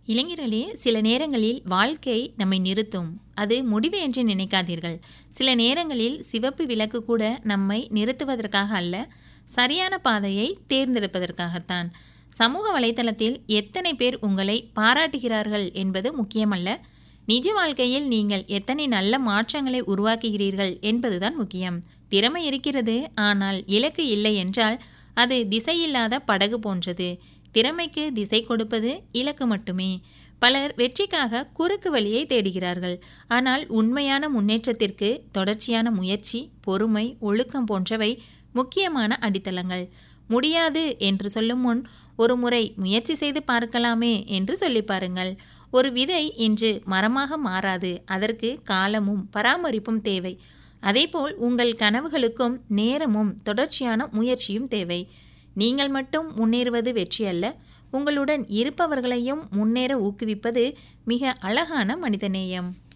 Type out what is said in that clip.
இளைஞர்களே சில நேரங்களில் வாழ்க்கை நம்மை நிறுத்தும் அது முடிவு என்று நினைக்காதீர்கள் சில நேரங்களில் சிவப்பு விளக்கு கூட நம்மை நிறுத்துவதற்காக அல்ல சரியான பாதையை தேர்ந்தெடுப்பதற்காகத்தான் சமூக வலைத்தளத்தில் எத்தனை பேர் உங்களை பாராட்டுகிறார்கள் என்பது முக்கியமல்ல நிஜ வாழ்க்கையில் நீங்கள் எத்தனை நல்ல மாற்றங்களை உருவாக்குகிறீர்கள் என்பதுதான் முக்கியம் திறமை இருக்கிறது ஆனால் இலக்கு இல்லை என்றால் அது திசையில்லாத படகு போன்றது திறமைக்கு திசை கொடுப்பது இலக்கு மட்டுமே பலர் வெற்றிக்காக குறுக்கு வழியை தேடுகிறார்கள் ஆனால் உண்மையான முன்னேற்றத்திற்கு தொடர்ச்சியான முயற்சி பொறுமை ஒழுக்கம் போன்றவை முக்கியமான அடித்தளங்கள் முடியாது என்று சொல்லும் முன் ஒரு முறை முயற்சி செய்து பார்க்கலாமே என்று சொல்லி பாருங்கள் ஒரு விதை இன்று மரமாக மாறாது அதற்கு காலமும் பராமரிப்பும் தேவை அதேபோல் உங்கள் கனவுகளுக்கும் நேரமும் தொடர்ச்சியான முயற்சியும் தேவை நீங்கள் மட்டும் முன்னேறுவது வெற்றி அல்ல உங்களுடன் இருப்பவர்களையும் முன்னேற ஊக்குவிப்பது மிக அழகான மனிதநேயம்